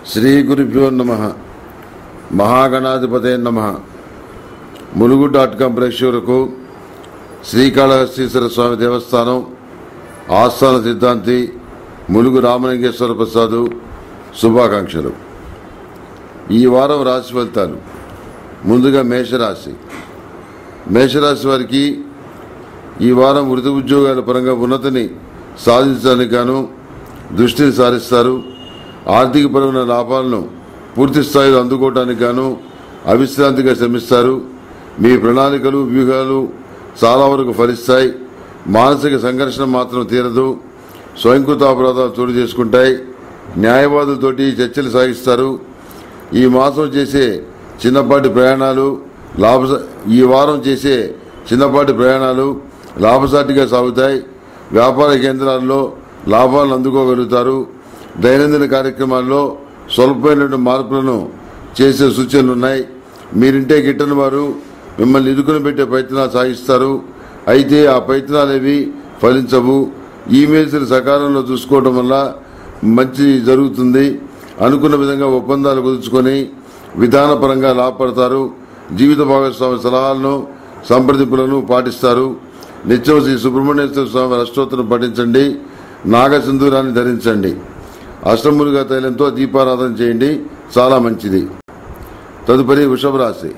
శ్రీ గురుభ్యో నమ మహాగణాధిపతే నమ ములుగు డాట్ కాం ప్రేక్షకులకు శ్రీకాళహస్తీశ్వర స్వామి దేవస్థానం ఆస్థాన సిద్ధాంతి ములుగు రామలింగేశ్వర ప్రసాద్ శుభాకాంక్షలు ఈ వారం రాశి ఫలితాలు ముందుగా మేషరాశి మేషరాశి వారికి ఈ వారం వృత్తి ఉద్యోగాల పరంగా ఉన్నతిని సాధించడానికి గాను దృష్టిని సారిస్తారు ఆర్థికపరమైన లాభాలను పూర్తి స్థాయిలో అందుకోవడానికి గాను అవిశ్రాంతిగా శ్రమిస్తారు మీ ప్రణాళికలు వ్యూహాలు చాలా వరకు ఫలిస్తాయి మానసిక సంఘర్షణ మాత్రం తీరదు స్వయంకృత అపరాధాలు చోటు చేసుకుంటాయి న్యాయవాదులతోటి చర్చలు సాగిస్తారు ఈ మాసం చేసే చిన్నపాటి ప్రయాణాలు లాభ ఈ వారం చేసే చిన్నపాటి ప్రయాణాలు లాభసాటిగా సాగుతాయి వ్యాపార కేంద్రాల్లో లాభాలను అందుకోగలుగుతారు దైనందిన కార్యక్రమాల్లో స్వల్పమైనటువంటి మార్పులను చేసే సూచనలు ఉన్నాయి మీరింటే గిట్టని వారు మిమ్మల్ని ఇరుకుని పెట్టే ప్రయత్నాలు సాగిస్తారు అయితే ఆ ప్రయత్నాలేవి ఫలించవు ఈమెయిల్స్ సకాలంలో చూసుకోవడం వల్ల మంచి జరుగుతుంది అనుకున్న విధంగా ఒప్పందాలు కుదుర్చుకొని విధానపరంగా లాభపడతారు జీవిత భాగస్వామి సలహాలను సంప్రదింపులను పాటిస్తారు నిత్యం శ్రీ సుబ్రహ్మణ్యేశ్వర స్వామి అష్టోత్తరం పఠించండి నాగసింధూరాన్ని ధరించండి అష్టములుగా తైలంతో దీపారాధన చేయండి చాలా మంచిది తదుపరి వృషభ రాశి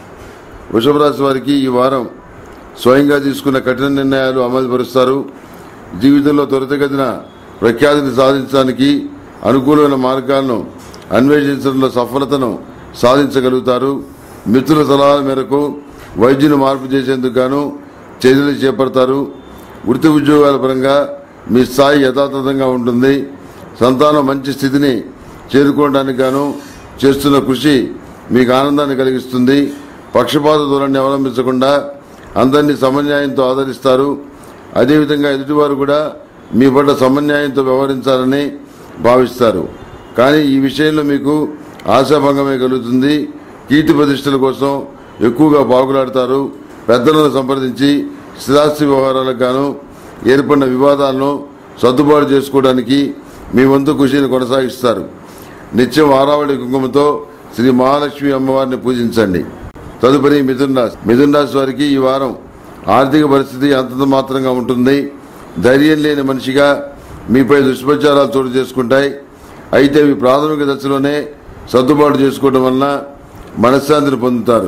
వృషభ రాశి వారికి ఈ వారం స్వయంగా తీసుకున్న కఠిన నిర్ణయాలు అమలు పరుస్తారు జీవితంలో త్వరితగతిన ప్రఖ్యాతిని సాధించడానికి అనుకూలమైన మార్గాలను అన్వేషించడంలో సఫలతను సాధించగలుగుతారు మిత్రుల సలహాల మేరకు వైద్యుని మార్పు చేసేందుకు గాను చర్యలు చేపడతారు వృత్తి ఉద్యోగాల పరంగా మీ స్థాయి యథాతథంగా ఉంటుంది సంతానం మంచి స్థితిని చేరుకోవడానికి గాను చేస్తున్న కృషి మీకు ఆనందాన్ని కలిగిస్తుంది పక్షపాత ధోరణి అవలంబించకుండా అందరినీ సమన్యాయంతో ఆదరిస్తారు అదేవిధంగా ఎదుటివారు కూడా మీ పట్ల సమన్యాయంతో వ్యవహరించాలని భావిస్తారు కానీ ఈ విషయంలో మీకు ఆశాభంగమే కలుగుతుంది కీర్తి ప్రతిష్టల కోసం ఎక్కువగా బాగులాడతారు పెద్దలను సంప్రదించి స్థిరాస్తి వ్యవహారాలకు గాను ఏర్పడిన వివాదాలను సర్దుబాటు చేసుకోవడానికి మీ వంతు కృషిని కొనసాగిస్తారు నిత్యం ఆరావళి కుంకుమతో శ్రీ మహాలక్ష్మి అమ్మవారిని పూజించండి తదుపరి మిథున్ రాశి మిథున్ రాశి వారికి ఈ వారం ఆర్థిక పరిస్థితి అంతంత మాత్రంగా ఉంటుంది ధైర్యం లేని మనిషిగా మీపై దుష్ప్రచారాలు చోటు చేసుకుంటాయి అయితే ఇవి ప్రాథమిక దశలోనే సర్దుబాటు చేసుకోవడం వలన మనశ్శాంతిని పొందుతారు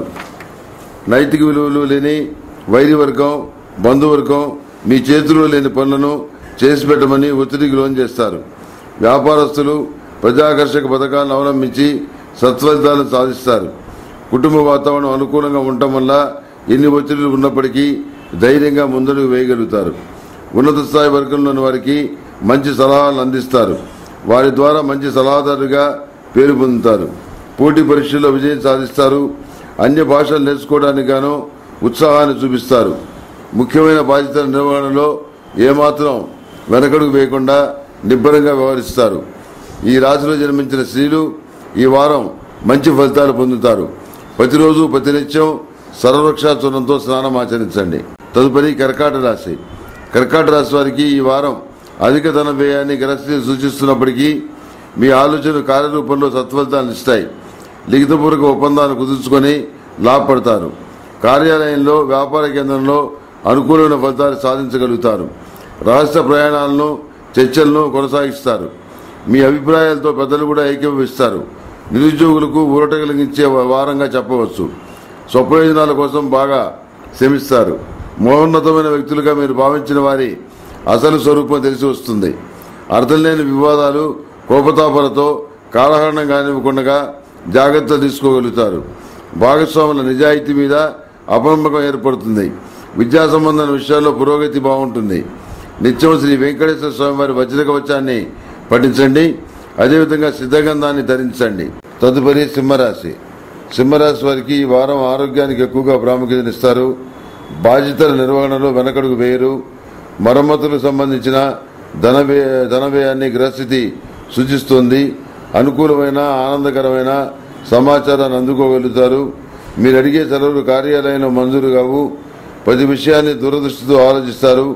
నైతిక విలువలు లేని వైరి వర్గం బంధువర్గం మీ చేతిలో లేని పనులను చేసి పెట్టమని ఒత్తిడికి లోన్ చేస్తారు వ్యాపారస్తులు ప్రజాకర్షక పథకాలను అవలంబించి సత్ఫలితాలను సాధిస్తారు కుటుంబ వాతావరణం అనుకూలంగా ఉండటం వల్ల ఎన్ని ఒత్తిడులు ఉన్నప్పటికీ ధైర్యంగా ముందడుగు వేయగలుగుతారు ఉన్నత స్థాయి వర్గంలోని వారికి మంచి సలహాలను అందిస్తారు వారి ద్వారా మంచి సలహాదారుగా పేరు పొందుతారు పోటీ పరీక్షల్లో విజయం సాధిస్తారు అన్య భాషలు నేర్చుకోవడానికి గాను ఉత్సాహాన్ని చూపిస్తారు ముఖ్యమైన బాధ్యతల నిర్వహణలో ఏమాత్రం వెనకడుగు వేయకుండా నిబ్బరంగా వ్యవహరిస్తారు ఈ రాశిలో జన్మించిన స్త్రీలు ఈ వారం మంచి ఫలితాలు పొందుతారు ప్రతిరోజు ప్రతినిత్యం సర్వరక్షా చూర్ణంతో స్నానం ఆచరించండి తదుపరి కర్కాట రాశి కర్కాట రాశి వారికి ఈ వారం అధిక ధన వ్యయాన్ని గ్రహస్థితి సూచిస్తున్నప్పటికీ మీ ఆలోచనలు కార్యరూపంలో సత్ఫలితాలను ఇస్తాయి లిఖితపూర్వక ఒప్పందాన్ని కుదుర్చుకొని లాభపడతారు కార్యాలయంలో వ్యాపార కేంద్రంలో అనుకూలమైన ఫలితాలు సాధించగలుగుతారు రహస్య ప్రయాణాలను చర్చలను కొనసాగిస్తారు మీ అభిప్రాయాలతో పెద్దలు కూడా ఐక్యమిస్తారు నిరుద్యోగులకు ఊరట కలిగించే వారంగా చెప్పవచ్చు స్వప్రయోజనాల కోసం బాగా శ్రమిస్తారు మహోన్నతమైన వ్యక్తులుగా మీరు భావించిన వారి అసలు స్వరూపం తెలిసి వస్తుంది అర్థం లేని వివాదాలు కోపతాపాలతో కాలహరణం కానివ్వకుండా జాగ్రత్తలు తీసుకోగలుగుతారు భాగస్వాముల నిజాయితీ మీద అపనమ్మకం ఏర్పడుతుంది విద్యా సంబంధమైన విషయాల్లో పురోగతి బాగుంటుంది నిత్యం శ్రీ వెంకటేశ్వర స్వామి వారి వజ్రకవచాన్ని పఠించండి అదేవిధంగా సిద్ధగంధాన్ని ధరించండి తదుపరి సింహరాశి సింహరాశి వారికి ఈ వారం ఆరోగ్యానికి ఎక్కువగా ప్రాముఖ్యతనిస్తారు బాధ్యతల నిర్వహణలో వెనకడుగు వేయరు మరమ్మతులకు సంబంధించిన ధన వ్యయ ధన వ్యయాన్ని గ్రహస్థితి సూచిస్తోంది అనుకూలమైన ఆనందకరమైన సమాచారాన్ని అందుకోగలుగుతారు మీరు అడిగే సెలవులు కార్యాలయంలో మంజూరు కావు ప్రతి విషయాన్ని దూరదృష్టితో ఆలోచిస్తారు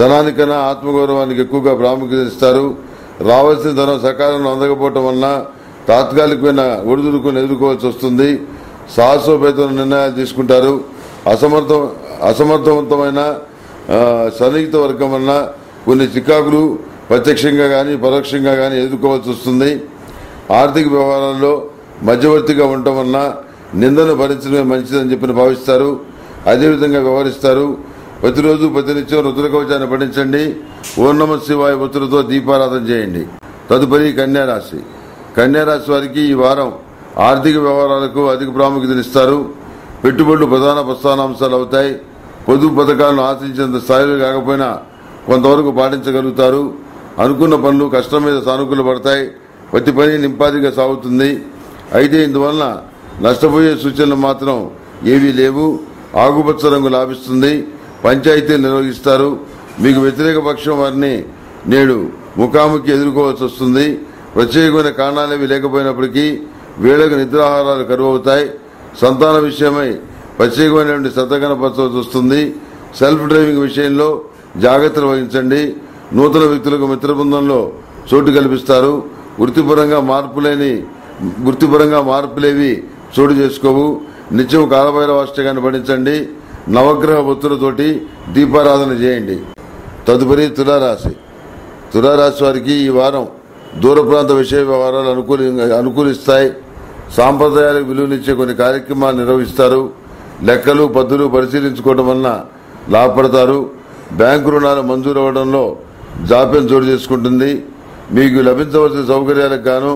ధనానికన్నా ఆత్మగౌరవానికి ఎక్కువగా ప్రాముఖ్యత ఇస్తారు రావాల్సిన ధనం సకాలంలో అందకపోవటం వలన తాత్కాలికమైన ఒడిదుడుకును ఎదుర్కోవాల్సి వస్తుంది సాహసోపేతమైన నిర్ణయాలు తీసుకుంటారు అసమర్థ అసమర్థవంతమైన ఆ, సన్నిహిత వర్గం వలన కొన్ని చికాకులు ప్రత్యక్షంగా కానీ పరోక్షంగా కానీ ఎదుర్కోవాల్సి వస్తుంది ఆర్థిక వ్యవహారాల్లో మధ్యవర్తిగా ఉండటం వలన నిందను భరించడమే మంచిదని చెప్పి భావిస్తారు అదేవిధంగా వ్యవహరిస్తారు ప్రతిరోజు ప్రతినిత్యం రుద్ర కవచాన్ని పఠించండి ఓం నమ శివాయ ఒత్తులతో దీపారాధన చేయండి తదుపరి కన్యా రాశి కన్యా రాశి వారికి ఈ వారం ఆర్థిక వ్యవహారాలకు అధిక ప్రాముఖ్యతనిస్తారు పెట్టుబడులు ప్రధాన ప్రస్థానాంశాలు అవుతాయి పొదుపు పథకాలను ఆశించినంత స్థాయిలో కాకపోయినా కొంతవరకు పాటించగలుగుతారు అనుకున్న పనులు కష్టం మీద సానుకూల పడతాయి ప్రతి పని నింపాదిగా సాగుతుంది అయితే ఇందువలన నష్టపోయే సూచనలు మాత్రం ఏవీ లేవు ఆకుపచ్చ రంగు లాభిస్తుంది పంచాయతీలు నిర్వహిస్తారు మీకు వ్యతిరేక పక్షం వారిని నేడు ముఖాముఖి ఎదుర్కోవాల్సి వస్తుంది ప్రత్యేకమైన కారణాలేవి లేకపోయినప్పటికీ వేళకు నిద్రాహారాలు కరువవుతాయి సంతాన విషయమై ప్రత్యేకమైనటువంటి శ్రద్ధ కనపరచవలసి వస్తుంది సెల్ఫ్ డ్రైవింగ్ విషయంలో జాగ్రత్తలు వహించండి నూతన వ్యక్తులకు మిత్ర బృందంలో చోటు కల్పిస్తారు వృత్తిపరంగా మార్పులేని వృత్తిపరంగా మార్పులేవి చోటు చేసుకోవు నిత్యం కాలభైరవాష్టకాన్ని పఠించండి నవగ్రహ ఒత్తులతోటి దీపారాధన చేయండి తదుపరి తులారాశి తులారాశి వారికి ఈ వారం దూర ప్రాంత విషయ వ్యవహారాలు అనుకూలి అనుకూలిస్తాయి సాంప్రదాయాలకు విలువనిచ్చే కొన్ని కార్యక్రమాలు నిర్వహిస్తారు లెక్కలు పద్దులు పరిశీలించుకోవడం వలన లాభపడతారు బ్యాంకు రుణాలు మంజూరు అవ్వడంలో జాప్యం చోటు చేసుకుంటుంది మీకు లభించవలసిన సౌకర్యాలకు గాను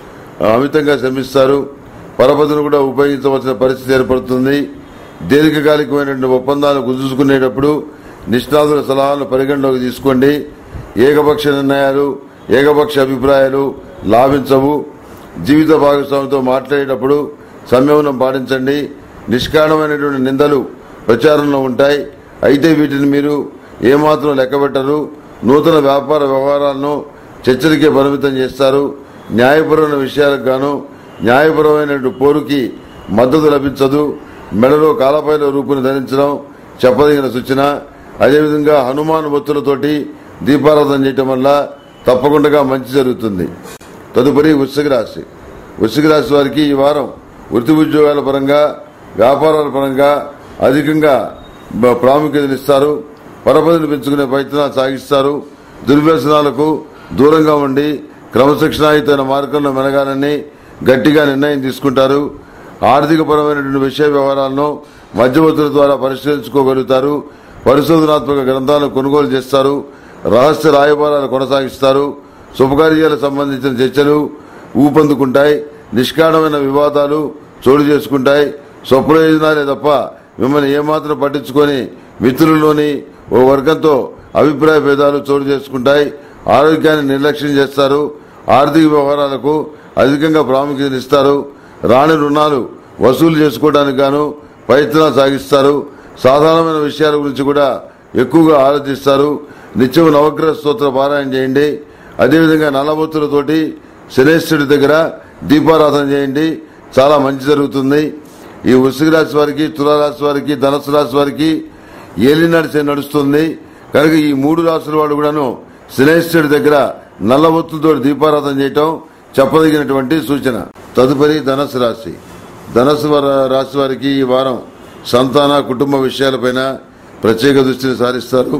అమితంగా శ్రమిస్తారు పరపతిని కూడా ఉపయోగించవలసిన పరిస్థితి ఏర్పడుతుంది దీర్ఘకాలికమైనటువంటి ఒప్పందాలు కుదుర్చుకునేటప్పుడు నిష్ణాతుల సలహాలను పరిగణలోకి తీసుకోండి ఏకపక్ష నిర్ణయాలు ఏకపక్ష అభిప్రాయాలు లాభించవు జీవిత భాగస్వామితో మాట్లాడేటప్పుడు సంయమనం పాటించండి నిష్కారణమైనటువంటి నిందలు ప్రచారంలో ఉంటాయి అయితే వీటిని మీరు ఏమాత్రం లెక్కబెట్టరు నూతన వ్యాపార వ్యవహారాలను చర్చలకే పరిమితం చేస్తారు న్యాయపరమైన విషయాలకు గాను న్యాయపరమైన పోరుకి మద్దతు లభించదు మెడలో కాలపైలో రూపుని ధరించడం చెప్పదగిన సూచన అదేవిధంగా హనుమాన్ ఒత్తులతోటి దీపారాధన చేయటం వల్ల తప్పకుండా మంచి జరుగుతుంది తదుపరి వృశ్చిక రాశి వృశ్చిక రాశి వారికి ఈ వారం వృత్తి ఉద్యోగాల పరంగా వ్యాపారాల పరంగా అధికంగా బ- ప్రాముఖ్యతనిస్తారు పరపతిని పెంచుకునే ప్రయత్నాలు సాగిస్తారు దుర్వ్యసనాలకు దూరంగా ఉండి క్రమశిక్షణాయుతమైన మార్గంలో మెనగాలని గట్టిగా నిర్ణయం తీసుకుంటారు ఆర్థిక పరమైనటువంటి విషయ వ్యవహారాలను మధ్యవర్తుల ద్వారా పరిశీలించుకోగలుగుతారు పరిశోధనాత్మక గ్రంథాలను కొనుగోలు చేస్తారు రహస్య రాయబారాలు కొనసాగిస్తారు శుభకార్యాలకు సంబంధించిన చర్చలు ఊపందుకుంటాయి నిష్కారణమైన వివాదాలు చోటు చేసుకుంటాయి స్వప్రయోజనాలే తప్ప మిమ్మల్ని ఏమాత్రం పట్టించుకొని మిత్రుల్లోని ఓ వర్గంతో అభిప్రాయ భేదాలు చోటు చేసుకుంటాయి ఆరోగ్యాన్ని నిర్లక్ష్యం చేస్తారు ఆర్థిక వ్యవహారాలకు అధికంగా ప్రాముఖ్యతనిస్తారు రాని రుణాలు వసూలు చేసుకోవడానికి గాను ప్రయత్నాలు సాగిస్తారు సాధారణమైన విషయాల గురించి కూడా ఎక్కువగా ఆలోచిస్తారు నిత్యం నవగ్రహ స్తోత్ర పారాయణ చేయండి అదేవిధంగా నల్లబొత్తులతోటి శనేశ్వరుడి దగ్గర దీపారాధన చేయండి చాలా మంచి జరుగుతుంది ఈ వృశ్చిక రాశి వారికి తులారాశి వారికి ధనస్సు రాశి వారికి ఏలినాడు శని నడుస్తుంది కనుక ఈ మూడు రాశుల వాడు కూడాను శనేశ్వరుడి దగ్గర నల్ల ఒత్తులతో దీపారాధన చేయటం చెప్పదగినటువంటి సూచన తదుపరి ధనస్సు రాశి ధనస్సు వార- రాశి వారికి ఈ వారం సంతాన కుటుంబ విషయాలపైన ప్రత్యేక దృష్టిని సారిస్తారు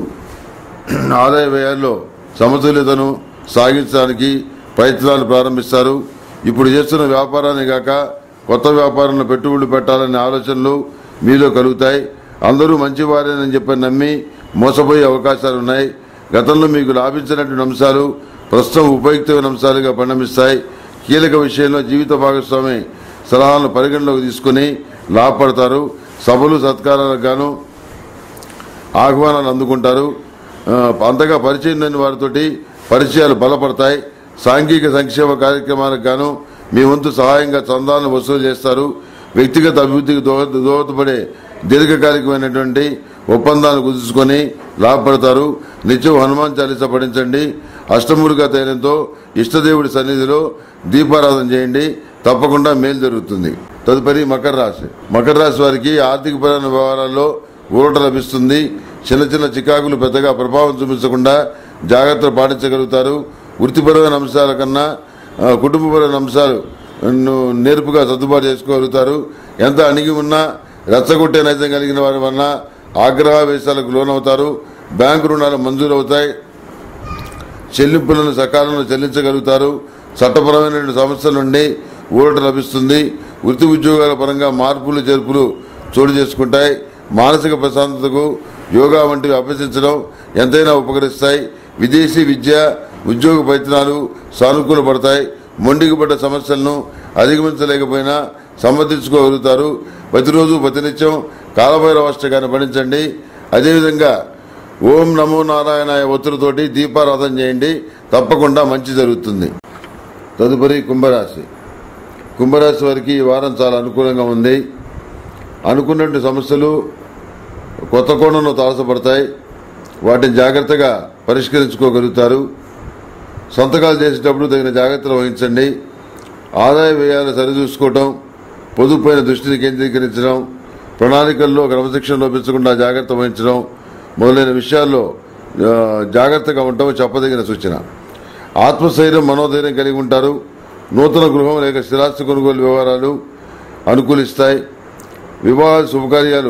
ఆదాయ వ్యయాల్లో సమతుల్యతను సాగించడానికి ప్రయత్నాలు ప్రారంభిస్తారు ఇప్పుడు చేస్తున్న వ్యాపారాన్ని కాక కొత్త వ్యాపారంలో పెట్టుబడులు పెట్టాలనే ఆలోచనలు మీలో కలుగుతాయి అందరూ మంచివారేనని చెప్పి నమ్మి మోసపోయే అవకాశాలు ఉన్నాయి గతంలో మీకు లాభించినటువంటి అంశాలు ప్రస్తుతం ఉపయుక్తమైన అంశాలుగా పరిణమిస్తాయి కీలక విషయంలో జీవిత భాగస్వామి సలహాలను పరిగణలోకి తీసుకుని లాభపడతారు సభలు సత్కారాలకు గాను ఆహ్వానాలు అందుకుంటారు ఆ, అంతగా పరిచయం లేని వారితోటి పరిచయాలు బలపడతాయి సాంఘిక సంక్షేమ కార్యక్రమాలకు గాను మీ వంతు సహాయంగా చందాలను వసూలు చేస్తారు వ్యక్తిగత అభివృద్ధికి దోహద దోహదపడే దీర్ఘకాలికమైనటువంటి ఒప్పందాలు కుదుర్చుకొని లాభపడతారు నిత్యం హనుమాన్ చాలీసా పఠించండి అష్టములుగా తైలంతో ఇష్టదేవుడి సన్నిధిలో దీపారాధన చేయండి తప్పకుండా మేలు జరుగుతుంది తదుపరి మకర రాశి మకర రాశి వారికి ఆర్థిక పరమైన వ్యవహారాల్లో ఊరట లభిస్తుంది చిన్న చిన్న చికాకులు పెద్దగా ప్రభావం చూపించకుండా జాగ్రత్తలు పాటించగలుగుతారు వృత్తిపరమైన అంశాల కన్నా ఆ, కుటుంబపరమైన అంశాలు ను నేర్పుగా సర్దుబాటు చేసుకోగలుగుతారు ఎంత అణిగి ఉన్నా రెచ్చగొట్టే నైజం కలిగిన వారి వలన ఆగ్రహావేశాలకు లోనవుతారు బ్యాంకు రుణాలు మంజూరు అవుతాయి చెల్లింపులను సకాలంలో చెల్లించగలుగుతారు చట్టపరమైన సమస్యల నుండి ఊరట లభిస్తుంది వృత్తి ఉద్యోగాల పరంగా మార్పులు చేర్పులు చోటు చేసుకుంటాయి మానసిక ప్రశాంతతకు యోగా వంటివి అభ్యసించడం ఎంతైనా ఉపకరిస్తాయి విదేశీ విద్య ఉద్యోగ ప్రయత్నాలు సానుకూల పడతాయి మొండికి పడ్డ సమస్యలను అధిగమించలేకపోయినా సమ్మతించుకోగలుగుతారు ప్రతిరోజు ప్రతినిత్యం కాలభైరవ అష్టకాన్ని పఠించండి అదేవిధంగా ఓం నమో నారాయణ ఒత్తులతోటి దీపారాధన చేయండి తప్పకుండా మంచి జరుగుతుంది తదుపరి కుంభరాశి కుంభరాశి వారికి ఈ వారం చాలా అనుకూలంగా ఉంది అనుకున్నటువంటి సమస్యలు కొత్త కోణంలో తారసపడతాయి వాటిని జాగ్రత్తగా పరిష్కరించుకోగలుగుతారు సంతకాలు చేసేటప్పుడు తగిన జాగ్రత్తలు వహించండి ఆదాయ వ్యయాలు సరిచూసుకోవటం పొదుపుపైన దృష్టిని కేంద్రీకరించడం ప్రణాళికల్లో క్రమశిక్షణ లోపించకుండా జాగ్రత్త వహించడం మొదలైన విషయాల్లో ఆ, జాగ్రత్తగా ఉండటం చెప్పదగిన సూచన ఆత్మస్థైర్యం మనోధైర్యం కలిగి ఉంటారు నూతన గృహం లేక స్థిరాస్తి కొనుగోలు వ్యవహారాలు అనుకూలిస్తాయి వివాహ శుభకార్యాలు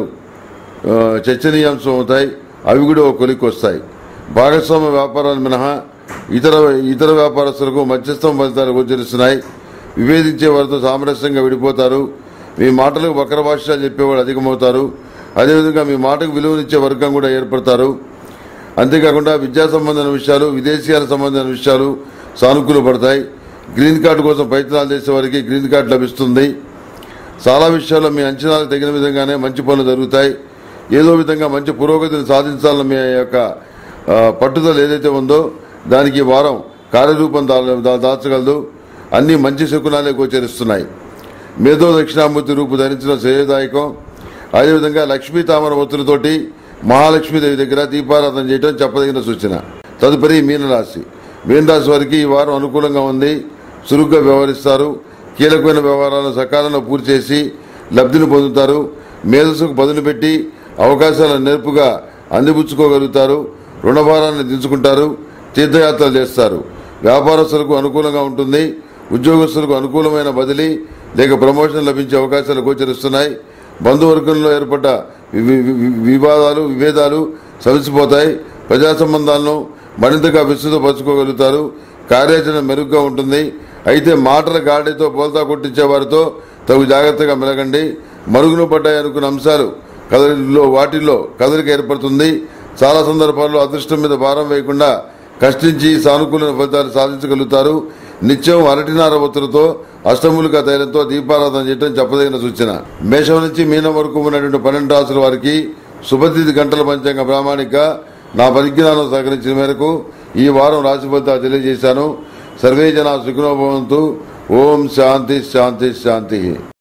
ఆ, చర్చనీయాంశం అవుతాయి అవి కూడా ఒక కొలిక్కి వస్తాయి భాగస్వామ్య వ్యాపారాలు మినహా ఇతర ఇతర వ్యాపారస్తులకు మధ్యస్థం ఫలితాలు గోచరిస్తున్నాయి విభేదించే వారితో సామరస్యంగా విడిపోతారు మీ మాటలకు వక్ర భాష చెప్పేవాడు అధికమవుతారు అదేవిధంగా మీ మాటకు విలువనిచ్చే వర్గం కూడా ఏర్పడతారు అంతేకాకుండా విద్యా సంబంధమైన విషయాలు విదేశీయాల సంబంధమైన విషయాలు సానుకూల పడతాయి గ్రీన్ కార్డు కోసం ప్రయత్నాలు చేసే వారికి గ్రీన్ కార్డు లభిస్తుంది చాలా విషయాల్లో మీ అంచనాలకు తగిన విధంగానే మంచి పనులు జరుగుతాయి ఏదో విధంగా మంచి పురోగతిని సాధించాలని మీ యొక్క ఆ, పట్టుదల ఏదైతే ఉందో దానికి ఈ వారం కార్యరూపం దా- దా- దాల్చగలదు అన్ని మంచి శకునాలే గోచరిస్తున్నాయి మేధో దక్షిణామూర్తి రూపు ధరించడం శ్రేయదాయకం అదేవిధంగా లక్ష్మీ తామర ఒత్తులతోటి మహాలక్ష్మీదేవి దగ్గర దీపారాధన చేయడం చెప్పదగిన సూచన తదుపరి మీనరాశి మీనరాశి వారికి ఈ వారం అనుకూలంగా ఉంది చురుగ్గా వ్యవహరిస్తారు కీలకమైన వ్యవహారాలను సకాలంలో పూర్తి చేసి లబ్ధిని పొందుతారు మేధస్సుకు పదును పెట్టి అవకాశాలను నేర్పుగా అందిపుచ్చుకోగలుగుతారు రుణభారాన్ని దించుకుంటారు తీర్థయాత్రలు చేస్తారు వ్యాపారస్తులకు అనుకూలంగా ఉంటుంది ఉద్యోగస్తులకు అనుకూలమైన బదిలీ లేక ప్రమోషన్ లభించే అవకాశాలు గోచరిస్తున్నాయి బంధువర్గంలో ఏర్పడ్డ వి- వి- వి- వివాదాలు విభేదాలు సమసిపోతాయి ప్రజా సంబంధాలను మరింతగా విస్తృతపరచుకోగలుగుతారు కార్యాచరణ మెరుగ్గా ఉంటుంది అయితే మాటల గాడితో పోల్తా కొట్టించే వారితో తగు జాగ్రత్తగా మెలగండి మరుగున పడ్డాయి అనుకున్న అంశాలు కదలిలో వాటిల్లో కదలిక ఏర్పడుతుంది చాలా సందర్భాల్లో అదృష్టం మీద భారం వేయకుండా కష్టించి సానుకూల ఫలితాలు సాధించగలుగుతారు నిత్యం అరటినార ఒత్తులతో అష్టములుగా తైలంతో దీపారాధన చేయడం చెప్పదగిన సూచన మేషం నుంచి మీనం వరకు ఉన్నటువంటి పన్నెండు రాసుల వారికి శుభతిథి గంటల పంచాంగ ప్రామాణిక నా పరిజ్ఞానం సహకరించిన మేరకు ఈ వారం రాశి ఫలితాలు తెలియజేశాను సర్వే జన సుఖనోభవంతు ఓం శాంతి శాంతి శాంతి